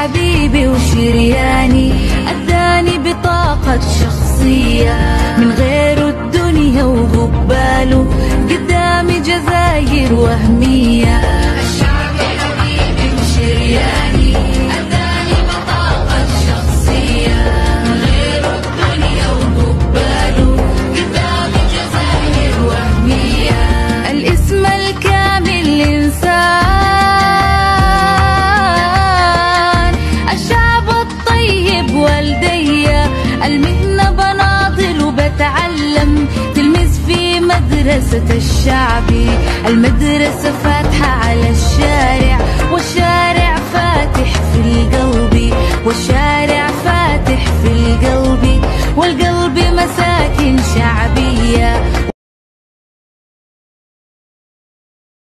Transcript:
حبيبي وشرياني اداني بطاقة شخصية من غيره الدنيا وقباله قدامي جزاير وهمية الشعبي حبيبي وشرياني اداني بطاقة شخصية من غيره الدنيا وقباله قدامي جزاير وهمية الاسم الكامل الإنسان الشعب الطيب والدية المهنة بناضل وبتعلم تلميذ في مدرسة الشعبي المدرسة فاتحة على الشارع والشارع فاتح في القلب والشارع فاتح في القلب والقلب مساكن شعبية